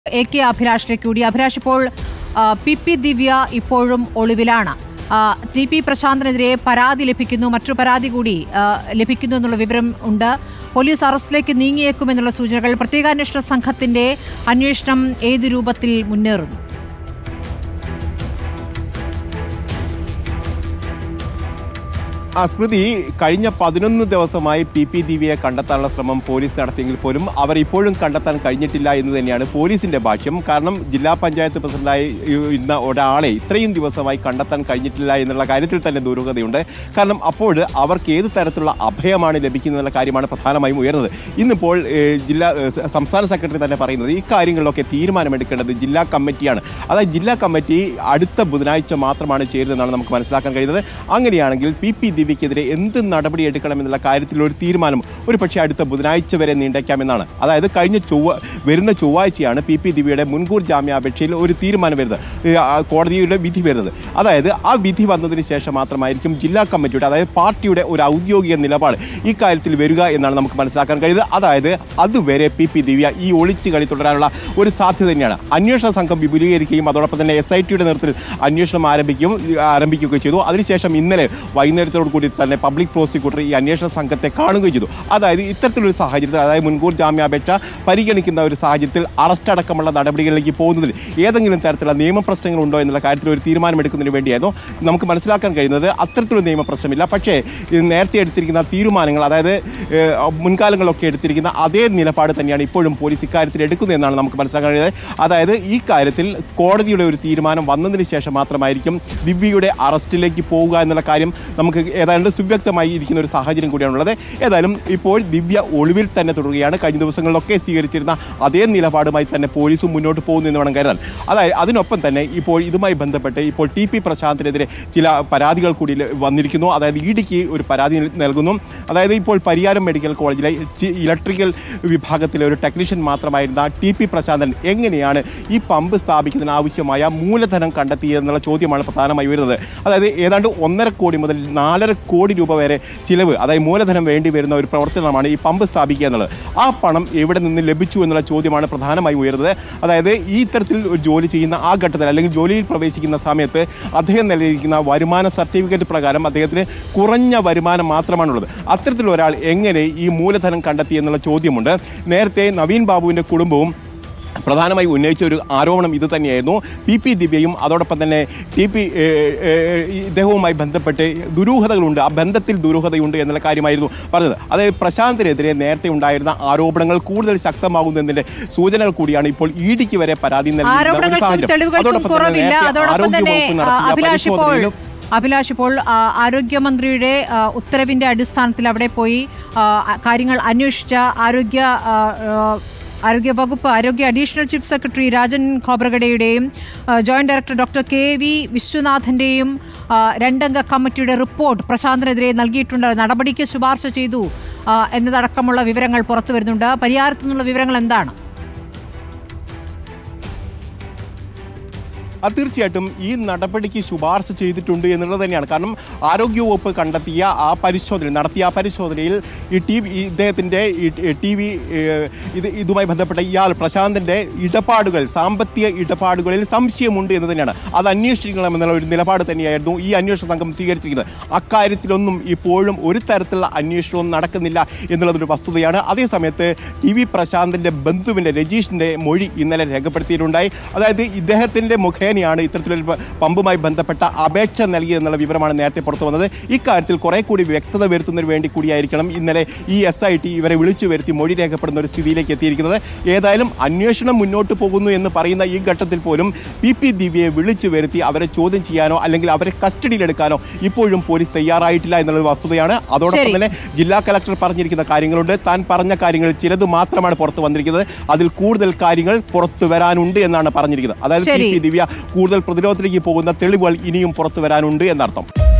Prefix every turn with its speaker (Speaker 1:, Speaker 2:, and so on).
Speaker 1: A K അഭിലാഷിലേക്ക് കൂടി അഭിലാഷ് ഇപ്പോൾ ആ, പി പി ദിവ്യ ഇപ്പോഴും ഒളിവിലാണ് ആ, ടി പി പ്രശാന്തിനെതിരെ പരാതി ലഭിക്കുന്നു മറ്റു പരാതി കൂടി ആ, ലഭിക്കുന്നു എന്നുള്ള വിവരം ഉണ്ട് പോലീസ് അറസ്റ്റിലേക്ക് നീങ്ങിയേക്കുമെന്നുള്ള സൂചനകൾ പ്രത്യേകാന്വേഷണ സംഘത്തിന്റെ അന്വേഷണം ഏത് രൂപത്തിൽ മുന്നേറുന്നു
Speaker 2: ആ സ്മൃതി കഴിഞ്ഞ പതിനൊന്ന് ദിവസമായി പി പി ദിവ്യയെ കണ്ടെത്താനുള്ള ശ്രമം പോലീസ് നടത്തിയെങ്കിൽ പോലും അവർ ഇപ്പോഴും കണ്ടെത്താൻ കഴിഞ്ഞിട്ടില്ല എന്ന് തന്നെയാണ് പോലീസിന്റെ ഭാഷ്യം കാരണം ജില്ലാ പഞ്ചായത്ത് പ്രസിഡന്റായി ഇരുന്ന ഒരാളെ ഇത്രയും ദിവസമായി കണ്ടെത്താൻ കഴിഞ്ഞിട്ടില്ല എന്നുള്ള കാര്യത്തിൽ തന്നെ ദുരൂഹതയുണ്ട് കാരണം അപ്പോൾ അവർക്ക് ഏത് തരത്തിലുള്ള അഭയമാണ് ലഭിക്കുന്നതെന്നുള്ള കാര്യമാണ് പ്രധാനമായും ഉയർന്നത് ഇന്നിപ്പോൾ ഏഹ്, ജില്ലാ ഏഹ്, സ- സംസ്ഥാന സെക്രട്ടറി തന്നെ പറയുന്നത് ഈ കാര്യങ്ങളിലൊക്കെ തീരുമാനമെടുക്കേണ്ടത് ജില്ലാ കമ്മിറ്റിയാണ് അതായത് ജില്ലാ കമ്മിറ്റി അടുത്ത ബുധനാഴ്ച മാത്രമാണ് ചേരുന്നതെന്നാണ് നമുക്ക് മനസ്സിലാക്കാൻ കഴിയുന്നത് അങ്ങനെയാണെങ്കിൽ പി പി ദിവ്യക്കെതിരെ എന്ത് നടപടി എടുക്കണമെന്നുള്ള കാര്യത്തിൽ ഒരു തീരുമാനം ഒരു പക്ഷേ അടുത്ത ബുധനാഴ്ച വരെ നീണ്ടേക്കാമെന്നാണ് അതായത് കഴിഞ്ഞ ചൊവ്വ വരുന്ന ചൊവ്വാഴ്ചയാണ് പി പി ദിവ്യയുടെ മുൻകൂർ ജാമ്യാപേക്ഷയിൽ ഒരു തീരുമാനം വരുന്നത് ഈ, ആ, കോടതിയുടെ വിധി വരുന്നത് അതായത് ആ വിധി വന്നതിന് ശേഷം മാത്രമായിരിക്കും ജില്ലാ കമ്മിറ്റിയുടെ അതായത് പാർട്ടിയുടെ ഒരു ഔദ്യോഗിക നിലപാട് ഈ കാര്യത്തിൽ വരിക എന്നാണ് നമുക്ക് മനസ്സിലാക്കാൻ കഴിയുന്നത് അതായത് അതുവരെ പി പി ദിവ്യ ഈ ഒളിച്ചു കളി തുടരാനുള്ള ഒരു സാധ്യത തന്നെയാണ് അന്വേഷണ സംഘം വിപുലീകരിക്കുകയും അതോടൊപ്പം തന്നെ എസ് ഐ ടിയുടെ നേതൃത്വത്തിൽ അന്വേഷണം ആരംഭിക്കും ആരംഭിക്കുകയും ചെയ്തു അതിനുശേഷം ഇന്നലെ വൈകുന്നേരത്തോടു കൂടി തന്നെ പബ്ലിക് പ്രോസിക്യൂട്ടർ ഈ അന്വേഷണ സംഘത്തെ കാണുകയും ചെയ്തു അതായത് ഇത്തരത്തിലൊരു സാഹചര്യത്തിൽ അതായത് മുൻകൂർ ജാമ്യാപേക്ഷ പരിഗണിക്കുന്ന ഒരു സാഹചര്യത്തിൽ അറസ്റ്റ് അടക്കമുള്ള നടപടികളിലേക്ക് പോകുന്നതിൽ ഏതെങ്കിലും തരത്തിലുള്ള നിയമപ്രശ്നങ്ങൾ ഉണ്ടോ എന്നുള്ള കാര്യത്തിൽ ഒരു തീരുമാനമെടുക്കുന്നതിന് വേണ്ടിയായിരുന്നു നമുക്ക് മനസ്സിലാക്കാൻ കഴിയുന്നത് അത്തരത്തിലൊരു നിയമപ്രശ്നമില്ല പക്ഷേ ഇത് നേരത്തെ എടുത്തിരിക്കുന്ന തീരുമാനങ്ങൾ അതായത് ഏഹ്, മുൻകാലങ്ങളിലൊക്കെ എടുത്തിരിക്കുന്ന അതേ നിലപാട് തന്നെയാണ് ഇപ്പോഴും പോലീസ് ഇക്കാര്യത്തിൽ എടുക്കുന്നത് എന്നാണ് നമുക്ക് മനസ്സിലാക്കാൻ കഴിയുന്നത് അതായത് ഈ കാര്യത്തിൽ കോടതിയുടെ ഒരു തീരുമാനം വന്നതിന് ശേഷം മാത്രമായിരിക്കും ദിവ്യയുടെ അറസ്റ്റിലേക്ക് പോവുക എന്നുള്ള കാര്യം നമുക്ക് ഏതാണ്ട് സുവ്യക്തമായി ഇരിക്കുന്ന ഒരു സാഹചര്യം കൂടിയാണുള്ളത് ഏതായാലും ഇപ്പോൾ ദിവ്യ ഒളിവിൽ തന്നെ തുടരുകയാണ് കഴിഞ്ഞ ദിവസങ്ങളിലൊക്കെ സ്വീകരിച്ചിരുന്ന അതേ നിലപാടുമായി തന്നെ പോലീസും മുന്നോട്ട് പോകുന്നു എന്ന് വേണം കരുതാൻ അതായത് അതിനൊപ്പം തന്നെ ഇപ്പോൾ ഇതുമായി ബന്ധപ്പെട്ട് ഇപ്പോൾ ടി പി പ്രശാന്തിനെതിരെ ചില പരാതികൾ കൂടി ല- വന്നിരിക്കുന്നു അതായത് ഇ ഡിക്ക് ഒരു പരാതി നൽകുന്നു അതായത് ഇപ്പോൾ പരിയാരം മെഡിക്കൽ കോളേജിലെ ചി- ഇലക്ട്രിക്കൽ വിഭാഗത്തിലെ ഒരു ടെക്നീഷ്യൻ മാത്രമായിരുന്ന ടി പി പ്രശാന്തൻ എങ്ങനെയാണ് ഈ പമ്പ് സ്ഥാപിക്കുന്നതിന് ആവശ്യമായ മൂലധനം കണ്ടെത്തിയതെന്നുള്ള ചോദ്യമാണ് പ്രധാനമായി വരുന്നത് അതായത് ഏതാണ്ട് ഒന്നര കോടി മുതൽ നാലര കോടി രൂപ വരെ ചിലവ് അതായത് മൂലധനം വേണ്ടി വരുന്ന ഒരു പ്രവർത്തനമാണ് ഈ പമ്പ് സ്ഥാപിക്കുക എന്നുള്ളത് ആ പണം എവിടെ നിന്ന് ലഭിച്ചു എന്നുള്ള ചോദ്യമാണ് പ്രധാനമായി ഉയരുന്നത് അതായത് ഈ ഇത്തരത്തിൽ ഒരു ജോലി ചെയ്യുന്ന ആ ഘട്ടത്തിൽ അല്ലെങ്കിൽ ജോലിയിൽ പ്രവേശിക്കുന്ന സമയത്ത് അദ്ദേഹം നൽകിയിരിക്കുന്ന വരുമാന സർട്ടിഫിക്കറ്റ് പ്രകാരം അദ്ദേഹത്തിന് കുറഞ്ഞ വരുമാനം മാത്രമാണുള്ളത് അത്തരത്തിൽ ഒരാൾ എങ്ങനെ ഈ മൂലധനം കണ്ടെത്തി എന്നുള്ള ചോദ്യമുണ്ട് നേരത്തെ നവീൻ ബാബുവിൻ്റെ കുടുംബവും പ്രധാനമായി ഉന്നയിച്ച ഒരു ആരോപണം ഇത് തന്നെയായിരുന്നു പി പി ദിവ്യയും അതോടൊപ്പം തന്നെ ടി പി ഏ, ഏ, ഈ ഇദ്ദേഹവുമായി ബന്ധപ്പെട്ട് ദുരൂഹതകളുണ്ട് ആ ബന്ധത്തിൽ ദുരൂഹതയുണ്ട് എന്നുള്ള കാര്യമായിരുന്നു പറഞ്ഞത് അതായത് പ്രശാന്തിനെതിരെ നേരത്തെ ഉണ്ടായിരുന്ന ആരോപണങ്ങൾ കൂടുതൽ ശക്തമാകുന്നതിന്റെ സൂചനകൾ കൂടിയാണ് ഇപ്പോൾ ഇ ഡിക്ക് വരെ പരാതി നൽകിയിരിക്കുന്ന ഒരു
Speaker 1: ആരോപണങ്ങൾ
Speaker 2: സാഹചര്യം
Speaker 1: തെളിവുകൾക്കും
Speaker 2: അതോടൊപ്പം തന്നെ
Speaker 1: കുറവില്ല
Speaker 2: നേരത്തെ
Speaker 1: അതോടൊപ്പം തന്നെ
Speaker 2: ആരോഗ്യവകുപ്പ്
Speaker 1: ആ,
Speaker 2: നടത്തിയ
Speaker 1: അഭിലാഷ് ഇപ്പോൾ
Speaker 2: പരിശോധനയിലും
Speaker 1: അഭിലാഷ് ഇപ്പോൾ ആ, ആരോഗ്യമന്ത്രിയുടെ ആ, ഉത്തരവിന്റെ അടിസ്ഥാനത്തിൽ അവിടെ പോയി ആ, കാര്യങ്ങൾ അന്വേഷിച്ച ആരോഗ്യ ആ, ആ, ആരോഗ്യ വകുപ്പ് ആരോഗ്യ അഡീഷണൽ ചീഫ് സെക്രട്ടറി രാജൻ ഖോബ്രഗഡയുടെയും ആ, joint director doctor K V വിശ്വനാഥന്റെയും ആ, രണ്ടംഗ കമ്മിറ്റിയുടെ റിപ്പോർട്ട് പ്രശാന്തിനെതിരെ നൽകിയിട്ടുണ്ട് നടപടിക്ക് ശുപാർശ ചെയ്തു ആ, എന്നതടക്കമുള്ള വിവരങ്ങൾ പുറത്തു വരുന്നുണ്ട് പരിഹാരത്തു നിന്നുള്ള വിവരങ്ങൾ എന്താണ്
Speaker 2: അത് തീർച്ചയായിട്ടും ഈ നടപടിക്ക് ശുപാർശ ചെയ്തിട്ടുണ്ട് എന്നുള്ളത് തന്നെയാണ് കാരണം ആരോഗ്യവകുപ്പ് കണ്ടെത്തിയ ആ പരിശോധന നടത്തിയ ആ പരിശോധനയിൽ ഈ ടി വി ഇദ്ദേഹത്തിൻ്റെ ഈ ടി വി ഇത് ഇതുമായി ബന്ധപ്പെട്ട ഇയാൾ പ്രശാന്തിൻ്റെ ഇടപാടുകൾ സാമ്പത്തിക ഇടപാടുകളിൽ സംശയമുണ്ട് എന്ന് തന്നെയാണ് അത് അന്വേഷിക്കണമെന്നുള്ള ഒരു നിലപാട് തന്നെയായിരുന്നു ഈ അന്വേഷണ സംഘം സ്വീകരിച്ചിരിക്കുന്നത് അക്കാര്യത്തിലൊന്നും ഇപ്പോഴും ഒരു തരത്തിലുള്ള അന്വേഷണവും നടക്കുന്നില്ല എന്നുള്ളതൊരു വസ്തുതയാണ് അതേസമയത്ത് ടി വി പ്രശാന്തിൻ്റെ ബന്ധുവിൻ്റെ രജീഷിൻ്റെ മൊഴി ഇന്നലെ രേഖപ്പെടുത്തിയിട്ടുണ്ടായി അതായത് ഇദ്ദേഹത്തിൻ്റെ മുഖേനയാണ് ഇത്തരത്തിലൊരു പ- പമ്പുമായി ബന്ധപ്പെട്ട അപേക്ഷ നൽകിയെന്നുള്ള വിവരമാണ് നേരത്തെ പുറത്തു വന്നത് ഇക്കാര്യത്തിൽ കുറെ കൂടി വ്യക്തത വരുത്തുന്നതിന് വേണ്ടി കൂടിയായിരിക്കണം ഇന്നലെ ഈ എസ് ഐ ടി ഇവരെ വിളിച്ചു വരുത്തി മൊഴി രേഖപ്പെടുന്ന ഒരു സ്ഥിതിയിലേക്ക് എത്തിയിരിക്കുന്നത് ഏതായാലും അന്വേഷണം മുന്നോട്ട് പോകുന്നു എന്ന് പറയുന്ന ഈ ഘട്ടത്തിൽ പോലും പി പി ദിവ്യയെ വിളിച്ചു വരുത്തി അവരെ ചോദ്യം ചെയ്യാനോ അല്ലെങ്കിൽ അവരെ കസ്റ്റഡിയിലെടുക്കാനോ ഇപ്പോഴും പോലീസ് തയ്യാറായിട്ടില്ല എന്നുള്ളത് വസ്തുതയാണ് അതോടൊപ്പം
Speaker 1: ശരി.
Speaker 2: തന്നെ ജില്ലാ കലക്ടർ പറഞ്ഞിരിക്കുന്ന കാര്യങ്ങളുണ്ട് താൻ പറഞ്ഞ കാര്യങ്ങൾ ചിലത് മാത്രമാണ് പുറത്തു വന്നിരിക്കുന്നത് അതിൽ കൂടുതൽ കാര്യങ്ങൾ പുറത്തു വരാനുണ്ട് എന്നാണ് പറഞ്ഞിരിക്കുന്നത് അതായത് പി
Speaker 1: ശരി.
Speaker 2: പി ദിവ്യ കൂടുതൽ പ്രതിരോധത്തിലേക്ക് പോകുന്ന തെളിവുകൾ ഇനിയും പുറത്തു വരാനുണ്ട് എന്നർത്ഥം